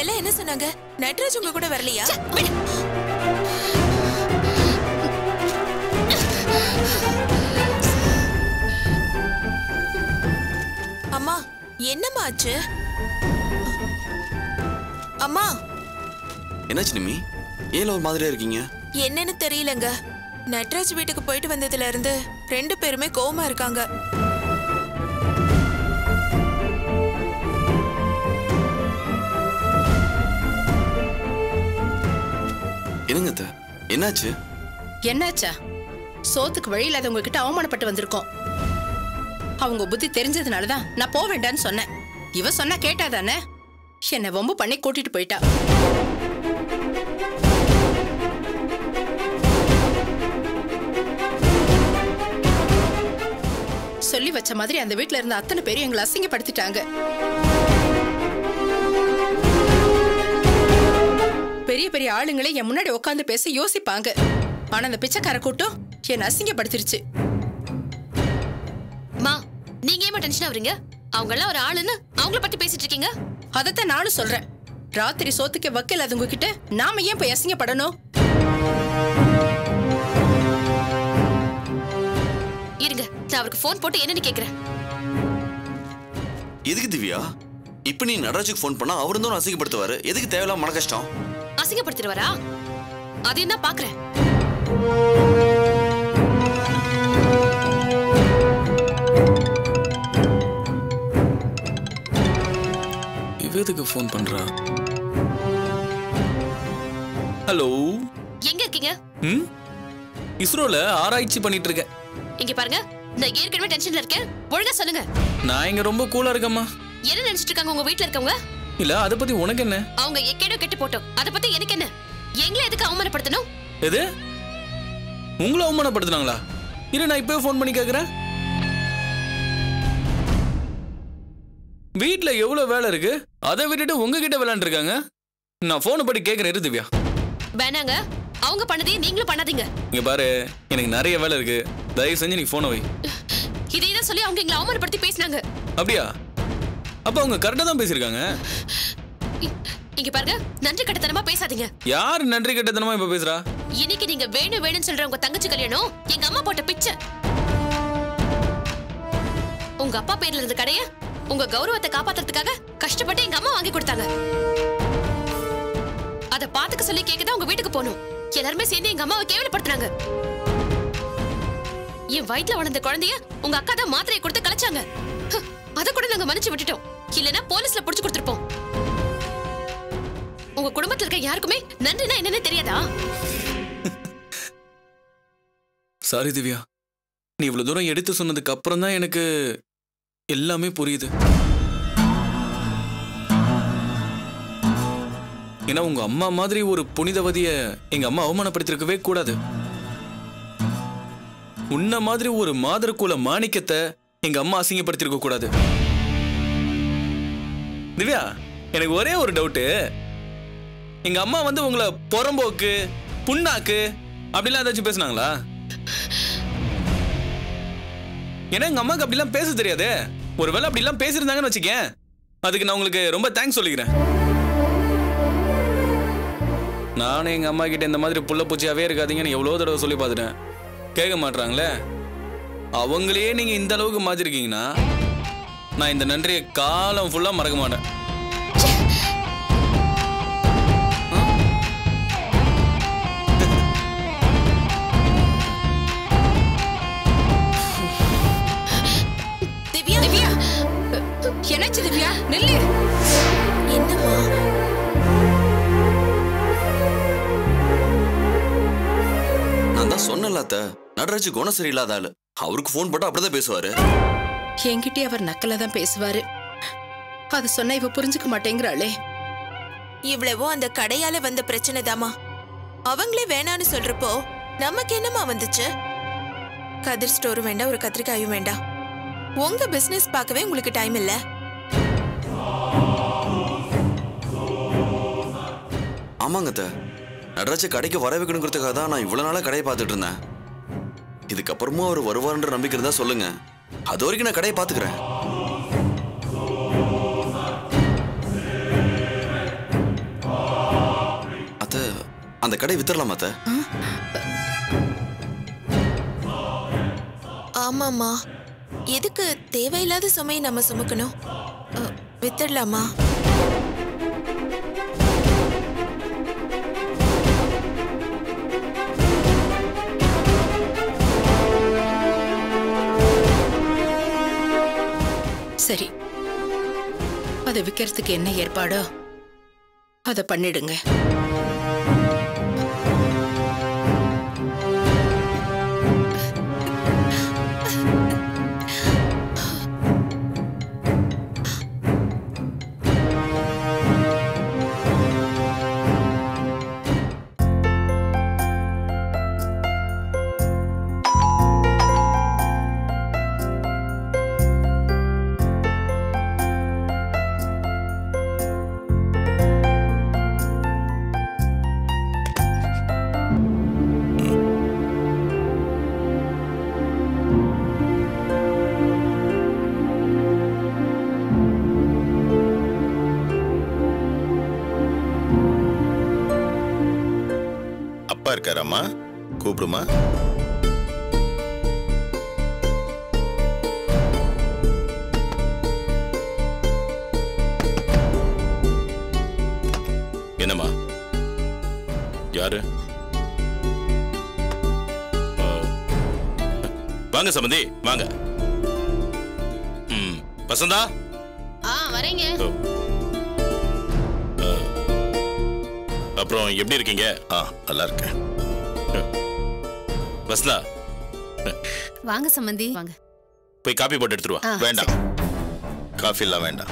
எல்லாம் என்ன சொன்னாங்க நட்ராஜ் உங்க கூட வரலையா அம்மா என்னம்மா ஆச்சு அம்மா என்னாச்சு நிம்மி ஏன் ஒரு மாதிரியா இருக்கீங்க என்னன்னு தெரியலங்க நட்ராஜ் வீட்டுக்கு போயிட்டு வந்ததுல இருந்து ரெண்டு பேருமே கோவமா இருக்காங்க என்னங்க அத்தை? என்னாச்சு என்னாச்சா சோத்துக்கு வழி இல்லாதவங்க கிட்ட அவமானப்பட்டு வந்திருக்கோம் அவங்க புத்தி தெரிஞ்சதுனால தான் நான் போக வேண்டாம்னு சொன்னேன் இவ சொன்னா கேட்டாதானே என்னை வம்பு பண்ணி கூட்டிட்டு போயிட்டா சொல்லி வச்ச மாதிரி அந்த வீட்ல இருந்த அத்தனை பேரும் எங்களை அசிங்கப்படுத்திட்டாங்க பெரிய பெரிய ஆளுங்களே என் முன்னாடி உட்காந்து பேச யோசிப்பாங்க ஆனா அந்த பிச்சைக்கார கூட்டம் என்னை அசிங்கப்படுத்திருச்சு மா நீங்க ஏமா டென்ஷன் ஆவறீங்க அவங்க எல்லாம் ஒரு ஆளுன்னு அவங்கள பத்தி பேசிட்டு இருக்கீங்க அதைத்தான் நானும் சொல்றேன் ராத்திரி சோத்துக்கு வக்கீல் அதுங்க கிட்ட நாம ஏன் போய் அசிங்கப்படணும் இருங்க நான் அவருக்கு ஃபோன் போட்டு என்னன்னு கேக்குறேன் எதுக்கு திவ்யா இப்ப நீ நடராஜுக்கு ஃபோன் பண்ணா அவரும் தான் அசிங்கப்படுத்துவாரு எதுக்கு தேவையில்லாம மன கஷ்டம் அசிங்கப்படுத்திடுவாரா அதையும் தான் பாக்குறேன் இவ எதுக்கு ஃபோன் பண்றா ஹலோ எங்க இருக்கீங்க ம் இஸ்ரோல ஆராய்ச்சி பண்ணிட்டு இருக்கேன் இங்க பாருங்க நான் ஏற்கனவே டென்ஷன்ல இருக்கேன் ஒழுங்கா சொல்லுங்க நான் இங்க ரொம்ப கூலா இருக்கேம்மா என்ன நினைச்சிட்டு இருக்காங்க உங்க வீட்ல இருக்கவங்க இல்ல அதை பத்தி உனக்கு என்ன அவங்க எக்கேடோ கெட்டு போட்டோம் அத பத்தி எனக்கு என்ன எங்களை எதுக்கு அவமானப்படுத்தணும் எது உங்களை அவமானப்படுத்துனாங்களா இரு நான் இப்பவே ஃபோன் பண்ணி கேக்குறேன் வீட்ல எவ்வளவு வேலை இருக்கு அதை விட்டுட்டு உங்ககிட்ட விளையாண்டு இருக்காங்க நான் போனை படி கேக்குறேன் இரு திவ்யா வேணாங்க அவங்க பண்ணதே நீங்களும் பண்ணாதீங்க இங்க பாரு எனக்கு நிறைய வேலை இருக்கு தயவு செஞ்சு நீ போனை வை இதே தான் சொல்லி அவங்க எங்களை அவமானப்படுத்தி பேசினாங்க அப்படியா அப்ப அவங்க கரெக்டா தான் பேசியிருக்காங்க இ- இங்க பாருங்க நன்றி கட்டத்தனமா பேசாதீங்க யார் நன்றி கெட்டத்தனமா இப்ப பேசுறா இன்னைக்கு நீங்க வேணும் வேணும்னு சொல்ற உங்க தங்கச்சி கல்யாணம் எங்க அம்மா போட்ட பிச்சை உங்க அப்பா பேர்ல இருந்த கடைய உங்க கௌரவத்தை காப்பாத்துறதுக்காக கஷ்டப்பட்டு எங்க அம்மா வாங்கி கொடுத்தாங்க அத பாத்துக்க சொல்லி கேக்கதான் உங்க வீட்டுக்கு போகணும் எல்லாருமே சேர்ந்து எங்க அம்மாவை கேவலப்படுத்துனாங்க என் வயித்துல வளர்ந்த குழந்தைய உங்க அக்கா தான் மாத்திரையை கொடுத்து கலைச்சாங்க ஹ், அத கூட நாங்க மன்னிச்சு விட்டுட்டோம் இல்லனா போலீஸ்ல புடிச்சு கொடுத்திருப்போம் உங்க குடும்பத்துல இருக்க யாருக்குமே நன்றினா என்னன்னு தெரியாதா சாரி திவ்யா நீ இவ்வளவு தூரம் எடுத்து சொன்னதுக்கு அப்புறம் தான் எனக்கு எல்லாமே புரியுது ஏன்னா உங்க அம்மா மாதிரி ஒரு புனிதவதிய எங்க அம்மா அவமானப்படுத்திருக்கவே கூடாது உன்ன மாதிரி ஒரு மாதர்குல மாணிக்கத்தை எங்க அம்மா அசிங்கப்படுத்திருக்க கூடாது திவ்யா எனக்கு ஒரே ஒரு டவுட்டு எங்க அம்மா வந்து உங்களை புறம்போக்கு புண்ணாக்கு அப்படிலாம் ஏதாச்சும் பேசுனாங்களா ஏன்னா எங்க அம்மாக்கு அப்படிலாம் பேச தெரியாது ஒருவேளை அப்படிலாம் பேசியிருந்தாங்கன்னு வச்சுக்கேன் அதுக்கு நான் உங்களுக்கு ரொம்ப தேங்க்ஸ் சொல்லிக்கிறேன் நானும் எங்க அம்மா கிட்ட இந்த மாதிரி புள்ள பூச்சியாவே இருக்காதீங்கன்னு எவ்வளோ தடவை சொல்லி பார்த்துட்டேன் கேட்க மாட்றாங்களே அவங்களையே நீங்க இந்த அளவுக்கு மாத்திருக்கீங்கன்னா நான் இந்த நன்றியை காலம் ஃபுல்லா மறக்க மாட்டேன் திவ்யா திவ்யா என்னாச்சு திவ்யா நில்லு என்னம்மா நான் தான் சொன்னல அத்தை நடராஜ் குணம் சரியில்லாத ஆளு அவருக்கு ஃபோன் போட்டா அப்படிதான் பேசுவாரு என்கிட்டயே அவர் நக்கலா தான் பேசுவாரு அது சொன்னா இவ புரிஞ்சுக்க மாட்டேங்கிறாளே இவ்வளவோ அந்த கடையால வந்த பிரச்சனை தாமா அவங்களே வேணான்னு சொல்றப்போ நமக்கு என்னமா வந்துச்சு கதிர் ஸ்டோரும் வேண்டாம் ஒரு கத்திரிக்காயும் வேண்டாம் உங்க பிசினஸ் பார்க்கவே உங்களுக்கு டைம் இல்ல ஆமாங்க அத்தை நடராஜ கடைக்கு வர வைக்கணுங்கிறதுக்காக தான் நான் இவ்வளவு நாளா கடையை பார்த்துட்டு இருந்தேன் இதுக்கப்புறமும் அவர் வருவார்ன்ற நம்பிக்கை இருந்தா சொல்லுங்க அது வரைக்கும் நான் கடையை பார்த்துக்கிறேன் அந்த கடை வித்துடலாமா அத்தை ஆமாம்மா எதுக்கு தேவையில்லாத சுமையை நம்ம சுமக்கணும் அ, வித்துடலாமா சரி அதை விற்கிறதுக்கு என்ன ஏற்பாடோ அதை பண்ணிடுங்க அப்பா இருக்காராம்மா கூப்பிடுமா என்னம்மா யாரு ஆ, வாங்க சம்பந்தி வாங்க ம் வசந்தா ஆ வரேங்க ஓ. ஆ. அப்புறம் எப்படி இருக்கீங்க ஆ நல்லா இருக்கேன் வசந்தா வாங்க சம்பந்தி வாங்க போய் காப்பி போட்டு எடுத்துட்டு வா வேண்டாம் காஃபி எல்லாம் வேண்டாம்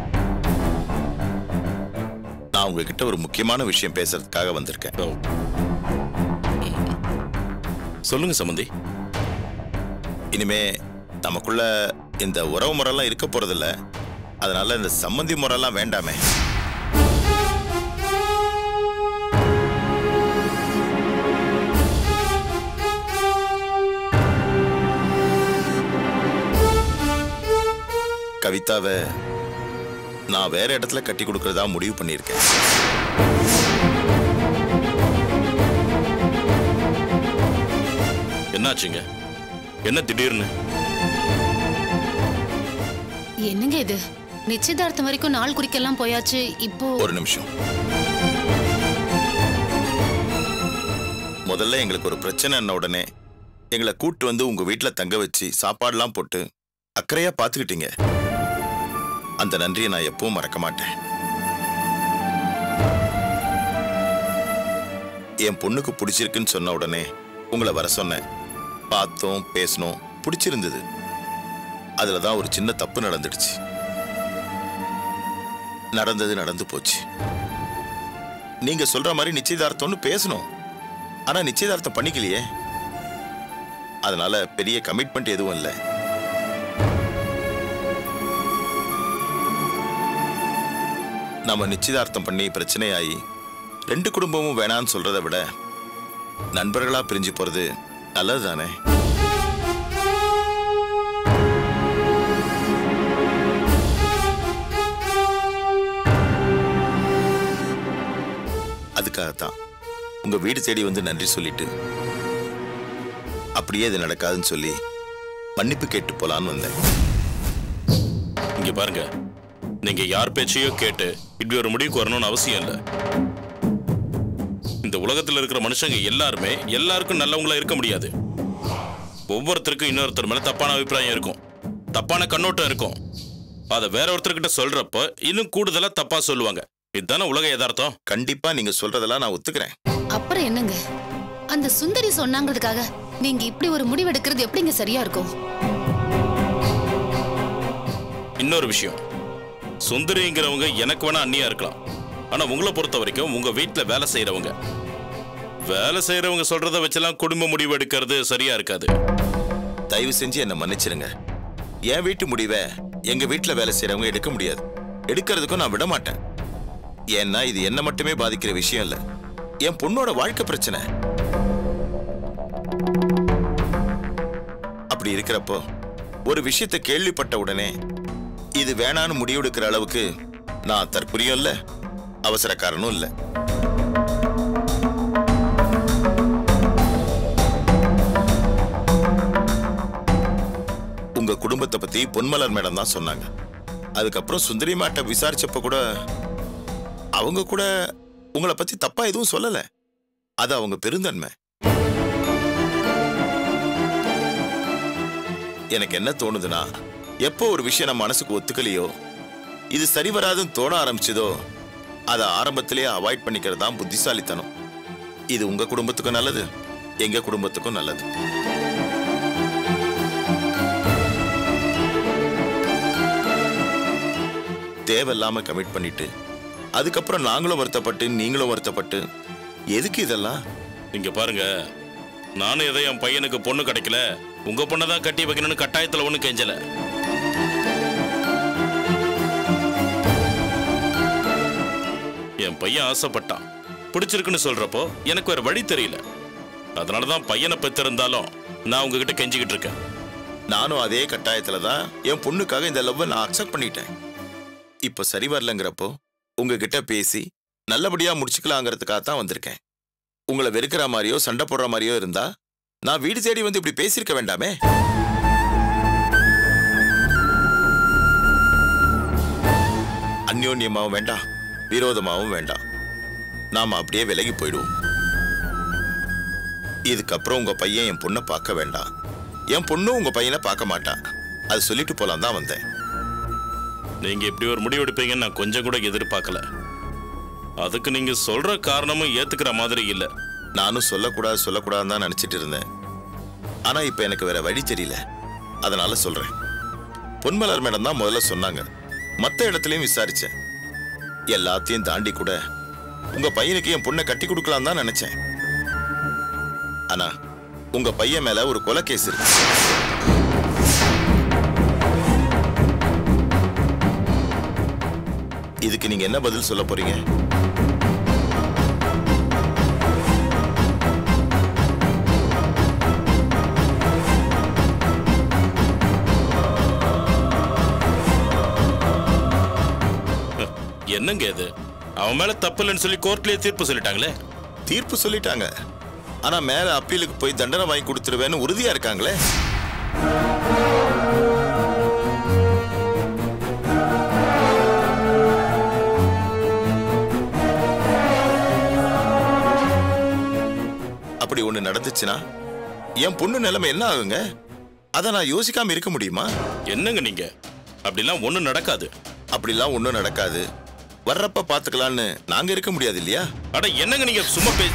நான் உங்ககிட்ட ஒரு முக்கியமான விஷயம் பேசுறதுக்காக வந்திருக்கேன் ஓ. ம். சொல்லுங்க சம்பந்தி இனிமே நமக்குள்ள இந்த உறவு முறைலாம் இருக்க போறதில்ல அதனால இந்த சம்மந்தி முறைலாம் வேண்டாமே கவிதாவை நான் வேற இடத்துல கட்டி கொடுக்கறதா முடிவு பண்ணியிருக்கேன் என்னாச்சுங்க என்ன திடீர்னு என்னங்க இது நிச்சயதார்த்தம் வரைக்கும் நாள் குறிக்கெல்லாம் போயாச்சு இப்போ ஒரு நிமிஷம் முதல்ல எங்களுக்கு ஒரு பிரச்சனைன்ன உடனே எங்களை கூட்டு வந்து உங்க வீட்ல தங்க வச்சு சாப்பாடுலாம் போட்டு அக்கறையா பார்த்துக்கிட்டீங்க அந்த நன்றியை நான் எப்பவும் மறக்க மாட்டேன் என் பொண்ணுக்கு பிடிச்சிருக்குன்னு சொன்ன உடனே உங்களை வர சொன்னேன் பார்த்தோம் பேசணும் பிடிச்சிருந்தது அதுல தான் ஒரு சின்ன தப்பு நடந்துடுச்சு நடந்தது நடந்து போச்சு நீங்க சொல்ற மாதிரி நிச்சயதார்த்தம்னு பேசணும் ஆனா நிச்சயதார்த்தம் பண்ணிக்கலையே அதனால பெரிய கமிட்மெண்ட் எதுவும் இல்லை நம்ம நிச்சயதார்த்தம் பண்ணி பிரச்சனையாகி ரெண்டு குடும்பமும் வேணான்னு சொல்றதை விட நண்பர்களா பிரிஞ்சு போறது நல்லது தானே அதுக்காகத்தான் உங்க வீடு தேடி வந்து நன்றி சொல்லிட்டு அப்படியே இது நடக்காதுன்னு சொல்லி மன்னிப்பு கேட்டு போலான்னு வந்தேன் இங்க பாருங்க நீங்க யார் பேச்சையோ கேட்டு இப்படி ஒரு முடிவுக்கு வரணும்னு அவசியம் இல்லை இந்த உலகத்துல இருக்கிற மனுஷங்க எல்லாருமே எல்லாருக்கும் நல்லவங்களா இருக்க முடியாது ஒவ்வொருத்தருக்கும் இன்னொருத்தர் மேல தப்பான அபிப்பிராயம் இருக்கும் தப்பான கண்ணோட்டம் இருக்கும் அதை வேற ஒருத்தர்கிட்ட சொல்றப்ப இன்னும் கூடுதலா தப்பா சொல்லுவாங்க இதுதானே உலக யதார்த்தம் கண்டிப்பா நீங்க சொல்றதெல்லாம் நான் ஒத்துக்கிறேன் அப்புறம் என்னங்க அந்த சுந்தரி சொன்னாங்கிறதுக்காக நீங்க இப்படி ஒரு முடிவெடுக்கிறது எப்படிங்க சரியா இருக்கும் இன்னொரு விஷயம் சுந்தரிங்கிறவங்க எனக்கு வேணா அண்ணியா இருக்கலாம் ஆனா உங்களை பொறுத்த வரைக்கும் உங்க வீட்டுல வேலை செய்யறவங்க வேலை செய்யறவங்க சொல்றத வச்செல்லாம் குடும்ப முடிவு எடுக்கிறது சரியா இருக்காது தயவு செஞ்சு என்னை மன்னிச்சிருங்க என் வீட்டு முடிவை எங்க வீட்டுல வேலை செய்யறவங்க எடுக்க முடியாது எடுக்கிறதுக்கும் நான் விட மாட்டேன் ஏன்னா இது என்ன மட்டுமே பாதிக்கிற விஷயம் இல்ல என் பொண்ணோட வாழ்க்கை பிரச்சனை அப்படி இருக்கிறப்போ ஒரு விஷயத்தை கேள்விப்பட்ட உடனே இது வேணான்னு முடிவெடுக்கிற அளவுக்கு நான் தற்குறியும் இல்ல அவசரக்காரனும் இல்ல குடும்பத்தை பத்தி பொன்மலர் மேடம் தான் சொன்னாங்க அதுக்கப்புறம் சுந்தரி மாட்ட விசாரிச்சப்ப கூட அவங்க கூட உங்களை பத்தி தப்பா எதுவும் சொல்லல அது அவங்க பெருந்தன்மை எனக்கு என்ன தோணுதுன்னா எப்போ ஒரு விஷயம் நம்ம மனசுக்கு ஒத்துக்கலையோ இது சரி வராதுன்னு தோண ஆரம்பிச்சதோ அதை ஆரம்பத்திலேயே அவாய்ட் பண்ணிக்கிறது தான் புத்திசாலித்தனம் இது உங்க குடும்பத்துக்கும் நல்லது எங்க குடும்பத்துக்கும் நல்லது தேவையில்லாம கமிட் பண்ணிட்டு அதுக்கப்புறம் நாங்களும் வருத்தப்பட்டு நீங்களும் வருத்தப்பட்டு எதுக்கு இதெல்லாம் இங்க பாருங்க நானும் எதை என் பையனுக்கு பொண்ணு கிடைக்கல உங்க பொண்ணை தான் கட்டி வைக்கணும்னு கட்டாயத்துல ஒண்ணு கெஞ்சல என் பையன் ஆசைப்பட்டான் பிடிச்சிருக்குன்னு சொல்றப்போ எனக்கு வேற வழி தெரியல அதனாலதான் பையனை பெற்றிருந்தாலும் நான் உங்ககிட்ட கெஞ்சிக்கிட்டு இருக்கேன் நானும் அதே கட்டாயத்துல தான் என் பொண்ணுக்காக இந்த லவ்வை நான் அக்செப்ட் பண்ணிட்டேன் இப்ப சரி வரலங்கிறப்போ உங்ககிட்ட பேசி நல்லபடியா முடிச்சுக்கலாங்கிறதுக்காக தான் வந்திருக்கேன் உங்களை வெறுக்கிற மாதிரியோ சண்டை போடுற மாதிரியோ இருந்தா நான் வீடு தேடி வந்து இப்படி பேசியிருக்க வேண்டாமே அந்யோன்யமாவும் வேண்டாம் விரோதமாவும் வேண்டாம் நாம அப்படியே விலகி போயிடுவோம் இதுக்கப்புறம் உங்க பையன் என் பொண்ணை பார்க்க வேண்டாம் என் பொண்ணும் உங்க பையனை பார்க்க மாட்டான் அது சொல்லிட்டு போலாம் தான் வந்தேன் நீங்க இப்படி ஒரு முடிவு எடுப்பீங்கன்னு நான் கொஞ்சம் கூட எதிர்பார்க்கல அதுக்கு நீங்க சொல்ற காரணமும் ஏத்துக்கிற மாதிரி இல்ல நானும் சொல்லக்கூடாது சொல்லக்கூடாதுன்னு தான் நினைச்சிட்டு இருந்தேன் ஆனா இப்ப எனக்கு வேற வழி தெரியல அதனால சொல்றேன் பொன்மலர் மேடம் தான் முதல்ல சொன்னாங்க மத்த இடத்துலயும் விசாரிச்சேன் எல்லாத்தையும் தாண்டி கூட உங்க பையனுக்கு என் பொண்ணை கட்டி கொடுக்கலாம் தான் நினைச்சேன் ஆனா உங்க பையன் மேல ஒரு கொலை கேஸ் இருக்கு இதுக்கு நீங்க என்ன பதில் சொல்ல போறீங்க என்னங்க இது அவன் மேல தப்பு இல்லைன்னு சொல்லி கோர்ட்லயே தீர்ப்பு சொல்லிட்டாங்களே தீர்ப்பு சொல்லிட்டாங்க ஆனா மேல அப்பீலுக்கு போய் தண்டனை வாங்கி கொடுத்துருவேன்னு உறுதியா இருக்காங்களே அப்படி ஒண்ணு நடந்துச்சுன்னா என் பொண்ணு நிலைமை என்ன ஆகுங்க அதை நான் யோசிக்காம இருக்க முடியுமா என்னங்க நீங்க அப்படிலாம் ஒண்ணும் நடக்காது அப்படிலாம் ஒண்ணும் நடக்காது வர்றப்ப பாத்துக்கலாம்னு நாங்க இருக்க முடியாது இல்லையா அட என்னங்க நீங்க சும்மா பே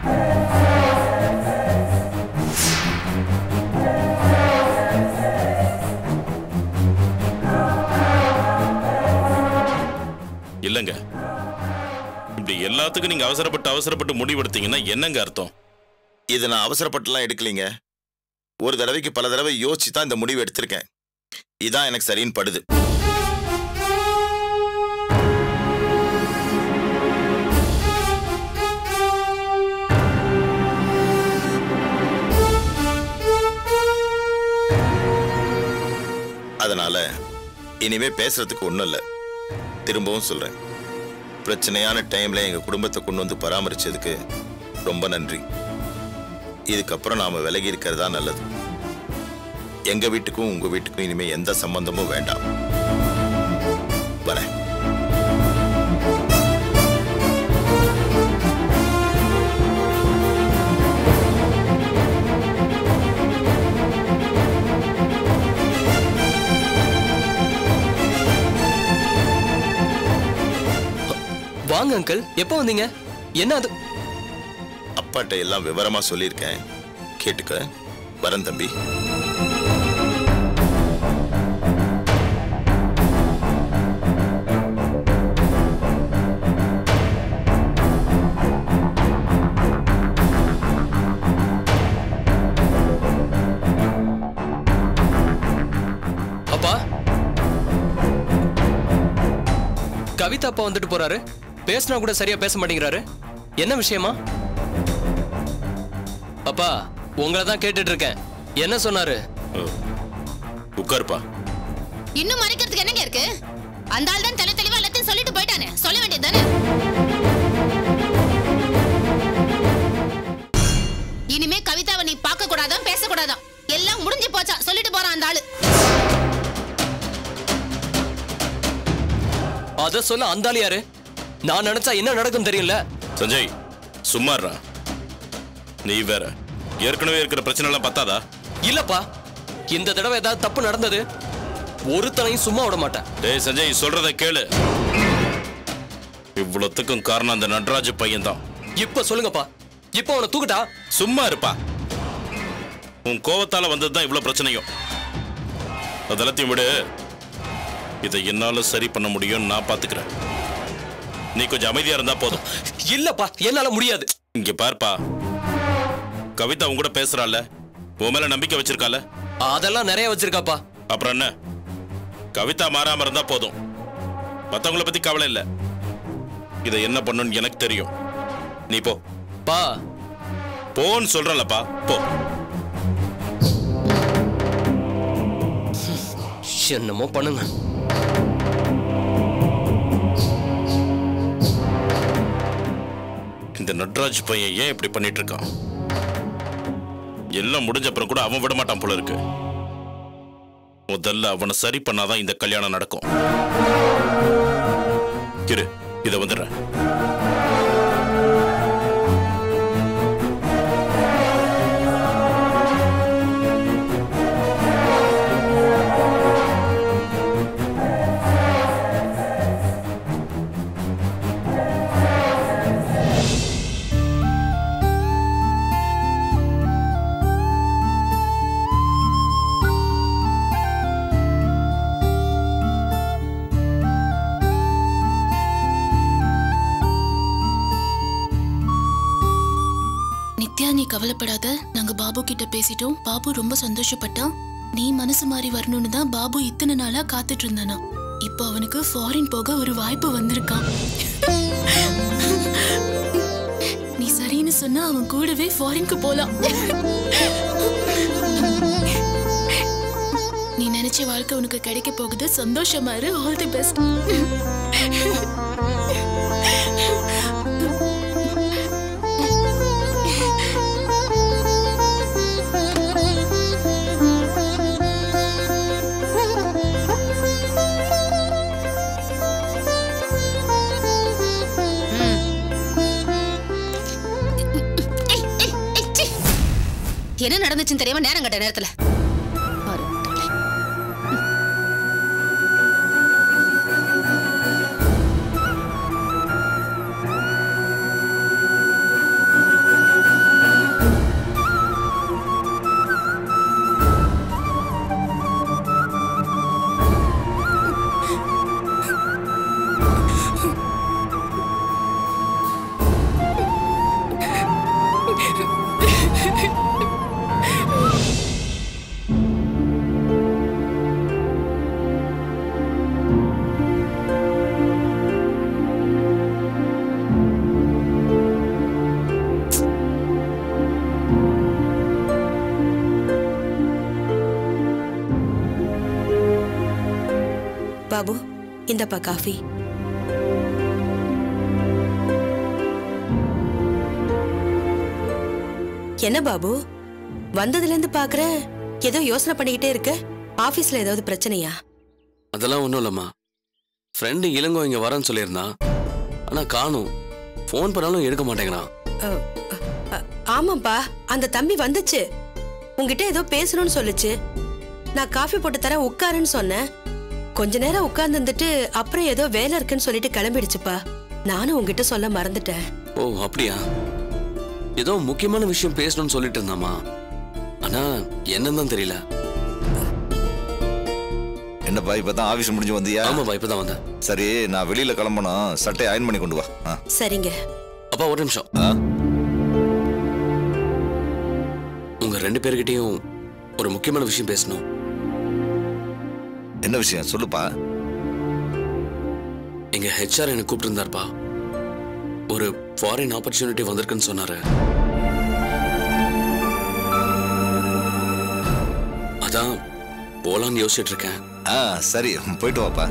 இல்லங்க இப்படி எல்லாத்துக்கும் நீங்க அவசரப்பட்டு அவசரப்பட்டு முடிவெடுத்தீங்கன்னா என்னங்க அர்த்தம் இதை நான் அவசரப்பட்டுலாம் எடுக்கலீங்க ஒரு தடவைக்கு பல தடவை யோசிச்சு தான் இந்த முடிவு எடுத்திருக்கேன் இதான் எனக்கு சரின்னு படுது அதனால இனிமே பேசுறதுக்கு ஒண்ணும் இல்ல திரும்பவும் சொல்றேன் பிரச்சனையான டைம்ல எங்க குடும்பத்தை கொண்டு வந்து பராமரிச்சதுக்கு ரொம்ப நன்றி இதுக்கப்புறம் நாம விலகி இருக்கிறதா நல்லது எங்க வீட்டுக்கும் உங்க வீட்டுக்கும் இனிமே எந்த சம்பந்தமும் வேண்டாம் வரேன் வாங்க அங்கிள் எப்போ வந்தீங்க என்ன அது அப்பாட்ட எல்லாம் விவரமா சொல்லியிருக்கேன் கேட்டுக்க வரேன் தம்பி அப்பா கவிதா அப்பா வந்துட்டு போறாரு பேசினா கூட சரியா பேச மாட்டேங்கிறாரு என்ன விஷயமா அப்பா உங்களை தான் கேட்டுட்டு இருக்கேன் என்ன சொன்னாரு உட்காருப்பா இன்னும் மறைக்கிறதுக்கு என்னங்க இருக்கு அந்த ஆள் தான் தெளி தெளிவா எல்லாத்தையும் சொல்லிட்டு போயிட்டானே சொல்ல வேண்டியது தானே இனிமே கவிதாவை நீ பார்க்க கூடாதான் பேச கூடாதான் எல்லாம் முடிஞ்சு போச்சா சொல்லிட்டு போறான் அந்த ஆளு அத சொல்ல அந்த ஆளு யாரு நான் நினைச்சா என்ன நடக்கும் தெரியல சஞ்சய் சும்மாறா நீ வேற ஏற்கனவே இருக்கிற பிரச்சனை எல்லாம் பத்தாதா இல்லப்பா இந்த தடவை ஏதாவது தப்பு நடந்தது ஒருத்தனையும் சும்மா விட மாட்டேன் டேய் சஞ்சய் சொல்றத கேளு இவ்வளவுத்துக்கும் காரணம் அந்த நடராஜ பையன் தான் இப்ப சொல்லுங்கப்பா இப்ப அவனை தூக்கிட்டா சும்மா இருப்பா உன் கோவத்தால வந்ததுதான் இவ்வளவு பிரச்சனையும் அதெல்லாத்தையும் விடு இதை என்னால சரி பண்ண முடியும் நான் பாத்துக்கிறேன் நீ கொஞ்சம் அமைதியா இருந்தா போதும் இல்லப்பா என்னால முடியாது இங்க பார்ப்பா கவிதா உன் கூட பேசுறாள் உன் மேல நம்பிக்கை வச்சிருக்கால அதெல்லாம் நிறைய வச்சிருக்காப்பா அப்புறம் என்ன கவிதா மாறாம இருந்தா போதும் மத்தவங்கள பத்தி கவலை இல்ல இதை என்ன பண்ணணும்னு எனக்கு தெரியும் நீ போ பா போன்னு சொல்றலப்பா போ என்னமோ பண்ணுங்க இந்த நட்ராஜ் பையன் ஏன் இப்படி பண்ணிட்டு இருக்கான் எல்லாம் முடிஞ்ச அப்புறம் கூட அவன் விட மாட்டான் போல இருக்கு முதல்ல அவனை சரி பண்ணாதான் இந்த கல்யாணம் நடக்கும் இரு இத வந்துடுறேன் நித்யா நீ கவலைப்படாத நாங்க பாபு கிட்ட பேசிட்டோம் பாபு ரொம்ப சந்தோஷப்பட்டான் நீ மனசு மாறி வரணும்னு தான் பாபு இத்தனை நாளா காத்துட்டு இருந்தானா இப்போ அவனுக்கு ஃபாரின் போக ஒரு வாய்ப்பு வந்திருக்கான் நீ சரின்னு சொன்னா அவன் கூடவே ஃபாரின்க்கு போலாம் நீ நினைச்ச வாழ்க்கை உனக்கு கிடைக்க போகுது சந்தோஷமா இரு ஆல் தி பெஸ்ட் என்ன நடந்துச்சுன்னு தெரியாம நேரம் கட்ட நேரத்துல பாரு, கடவுளே. பாபு இந்தப்பா காஃபி என்ன பாபு வந்ததுல இருந்து பாக்குற ஏதோ யோசனை பண்ணிக்கிட்டே இருக்க ஆபீஸ்ல ஏதாவது பிரச்சனையா அதெல்லாம் ஒன்றும் இல்லைம்மா ஃப்ரெண்டு இளங்கோ இங்கே வரேன்னு சொல்லியிருந்தான் ஆனால் காணும் ஃபோன் பண்ணாலும் எடுக்க மாட்டேங்கிறான் அ, அ, அ, ஆமாப்பா அந்த தம்பி வந்துச்சு உங்ககிட்ட ஏதோ பேசணும்னு சொல்லுச்சு நான் காஃபி போட்டு தரேன் உட்காருன்னு சொன்னேன் கொஞ்ச நேரம் உட்கார்ந்து இருந்துட்டு அப்புறம் ஏதோ வேலை இருக்குன்னு சொல்லிட்டு கிளம்பிடுச்சுப்பா நானும் உங்ககிட்ட சொல்ல மறந்துட்டேன் ஓ அப்படியா ஏதோ முக்கியமான விஷயம் பேசணும்னு சொல்லிட்டு இருந்தாமா ஆனால் என்னன்னு தான் தெரியல என்னப்பா இப்பதான் ஆபீஸ் முடிஞ்சு வந்தியா ஆமாப்பா இப்போ தான் வந்தேன் சரி நான் வெளியில கிளம்பணும் சட்டை அயன் பண்ணி கொண்டு வா ஆ. சரிங்க அப்பா ஒரு நிமிஷம் ஆ? உங்க ரெண்டு பேர்கிட்டயும் ஒரு முக்கியமான விஷயம் பேசணும் என்ன விஷயம் சொல்லுப்பா எங்க ஹெச்ஆர் எனக்கு கூப்பிட்டுருந்தாருப்பா ஒரு ஃபாரின் ஆப்பர்ச்சுனிட்டி வந்திருக்குன்னு சொன்னாரு அதான் போலான்னு யோசிச்சுட்டு இருக்கேன் ஆ சரி போயிட்டு வாப்பா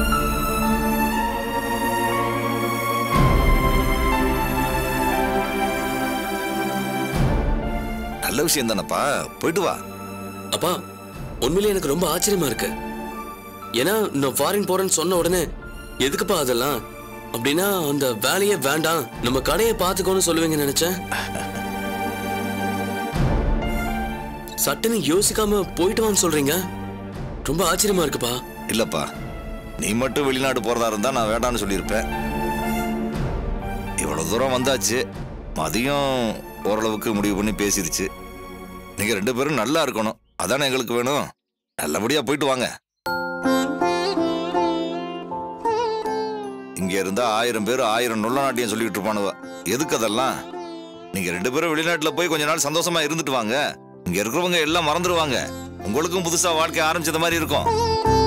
நல்ல விஷயம் தானப்பா போயிட்டு வா அப்பா உண்மையிலே எனக்கு ரொம்ப ஆச்சரியமா இருக்கு ஏன்னா நான் ஃபாரின் போறேன்னு சொன்ன உடனே எதுக்குப்பா அதெல்லாம் அப்படின்னா அந்த வேலையே வேண்டாம் நம்ம கடையை பார்த்துக்கோன்னு சொல்லுவீங்கன்னு நினைச்சேன் சட்டுன்னு யோசிக்காம போயிட்டு வான்னு சொல்றீங்க ரொம்ப ஆச்சரியமா இருக்குப்பா இல்லப்பா நீ மட்டும் வெளிநாடு போறதா இருந்தா நான் வேண்டாம்னு சொல்லியிருப்பேன் இவ்வளவு தூரம் வந்தாச்சு மதியம் ஓரளவுக்கு முடிவு பண்ணி பேசிடுச்சு நீங்க ரெண்டு பேரும் நல்லா இருக்கணும் அதானே எங்களுக்கு வேணும் நல்லபடியா போயிட்டு வாங்க இங்க இருந்தா ஆயிரம் பேர் ஆயிரம் நொல்ல நாட்டியம் சொல்லிட்டு இருப்பானுவ எதுக்கு அதெல்லாம் நீங்க ரெண்டு பேரும் வெளிநாட்டுல போய் கொஞ்ச நாள் சந்தோஷமா இருந்துட்டு வாங்க இங்க இருக்கிறவங்க எல்லாம் மறந்துடுவாங்க உங்களுக்கும் புதுசா வாழ்க்கை ஆரம்பிச்சது மாதிரி இருக்கும்